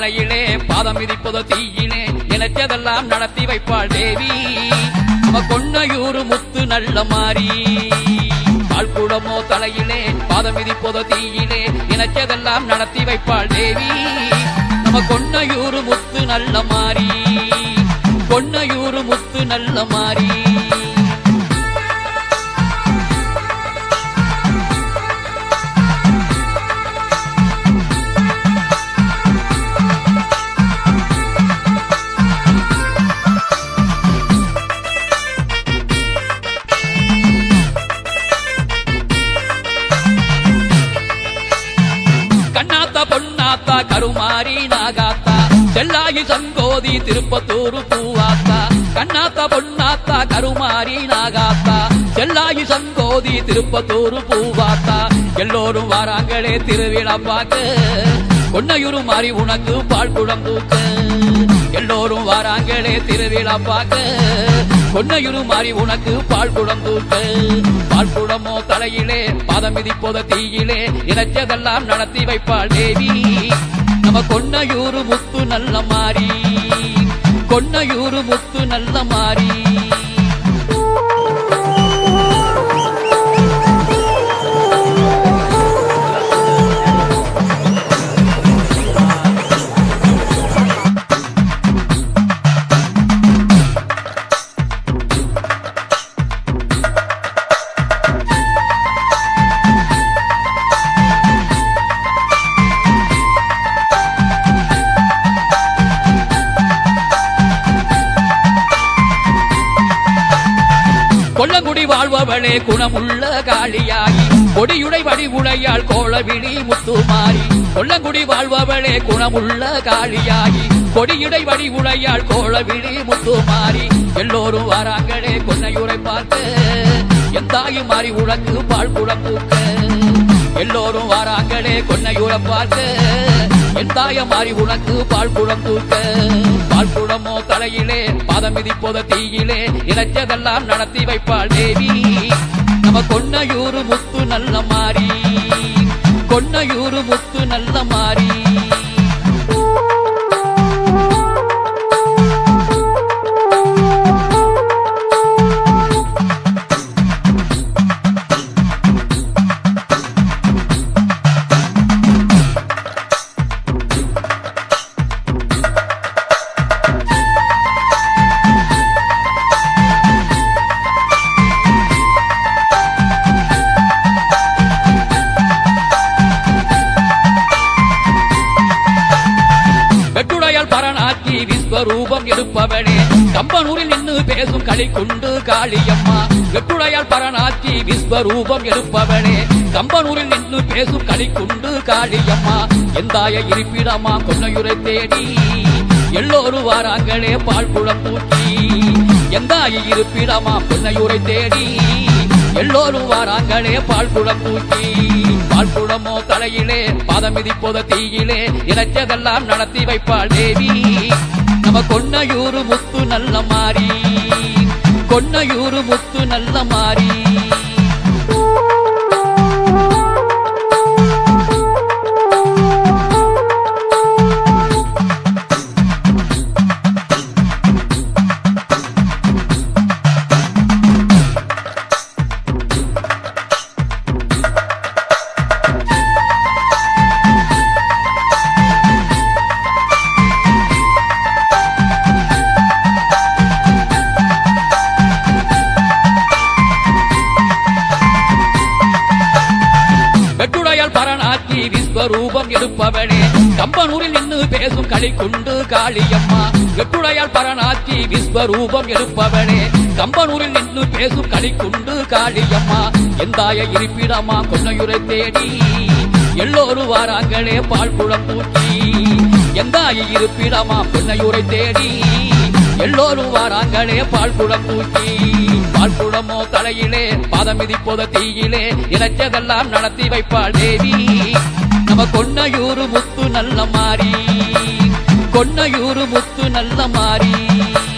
தலையிலே பாதம் மிதிப்பதோ தீயிலே நினைச்சதெல்லாம் நடத்தி வைப்பாள் தேவி நம்ம கொன்னையூரு முத்து நல்ல மாறி பால்குடமோ தலையிலே பாதம் மிதிப்பதோ தீயிலே நினைச்சதெல்லாம் நடத்தி வைப்பாள் தேவி நம்ம கொன்னையூரு முத்து நல்ல மாறி கொன்னையூரு முத்து நல்ல மாறி கண்ணாத்தா பொன்னாத்தா கருமாரி நாகாத்தா செல்லாயி சங்கோதி திருப்பத்தூரு பூவாத்தா கண்ணாத்தா பொன்னாத்தா கருமாரி நாகாத்தா செல்லாயி சங்கோதி திருப்பத்தூரு பூவாத்தா எல்லோரும் வாராங்களே திருவிழா பார்க்க கொன்னையுரு மாறி உனக்கு பால் குடம் தூக்க எல்லோரும் வாராங்களே திருவிழா பார்க்க கொன்னையுரு மாறி உனக்கு பால் குடம் தூக்க பால் குடமோ தலையிலே பாதம் மிதிப்போத தீயிலே இணைச்சதெல்லாம் நடத்தி வைப்பாள் தேவி நம்ம கொன்னையூரு முத்து நல்ல மாறி கொன்னையூரு முத்து நல்ல மாறி கொல்லங்குடி வாழ்பவளே குணமுள்ள காளியாகி கொடியுடை வடிவுடையாள் கோளவிழி முத்துமாரி கொல்லங்குடி வாழ்பவளே குணமுள்ள காளியாகி கொடியுடை வடிவுடையாள் கோளவிழி முத்துமாரி எல்லோரும் வாராங்களே கொன்னையுரை பார்க்க எந்தாயு மாறி உழக்கு பால் குடம் தூக்க எல்லோரும் வாராங்களே கொன்னையுரை பார்க்க எந்தாய மாறி உனக்கு பால் குடம் தூக்க பால் குடமோ தலையிலே பாதம் மிதிப்போத தீயிலே இணைச்சதெல்லாம் நடத்தி வைப்பாள் தேவி நம்ம கொன்னையூரு முத்து நல்ல மாறி கொன்னையூரு முத்து நல்ல மாறி வெட்டுடையால் பரணாக்கி விஸ்வரூபம் எடுப்பவளே கம்பனூரில் நின்று பேசும் களி கொண்டு காளியம்மா வெட்டுடையால் பரணாக்கி விஸ்வரூபம் எடுப்பவளே கம்பனூரில் நின்று பேசும் களி கொண்டு காளியம்மா எந்தாய இருப்பிடமா கொன்னையுரை தேடி எல்லோரும் வாராங்களே பால் குளம் தூக்கி எந்தாய இருப்பிடமா கொன்னையுரை தேடி எல்லோரும் வாராங்களே பால் குடம் தூக்கி பால் குடமோ தலையிலே பாதம் மிதிப்போத தீயிலே இணைச்சதெல்லாம் நடத்தி வைப்பாள் தேவி நம்ம கொன்னையூரு முத்து நல்ல மாறி கொன்னையூரு முத்து நல்ல மாறி வெட்டுடையால் பரணாக்கி விஸ்வரூபம் எடுப்பவளே கம்பனூரில் நின்று பேசும் களி கொண்டு காளியம்மா வெட்டுடையால் பரணாக்கி விஸ்வரூபம் எடுப்பவளே கம்பனூரில் நின்று பேசும் களி கொண்டு காளியம்மா எந்தாய இருப்பிடமா கொன்னையுரை தேடி எல்லோரும் வாராங்களே பால் குளம் தூக்கி எந்தாய இருப்பிடமா கொன்னையுரை தேடி எல்லோரும் வாராங்களே பால் குடம் தூக்கி பால் குடமோ தலையிலே பாதம் மிதிப்போத தீயிலே இணைச்சதெல்லாம் நடத்தி வைப்பாள் தேவி நம்ம கொன்னையூரு முத்து நல்ல மாறி கொன்னையூரு முத்து நல்ல மாறி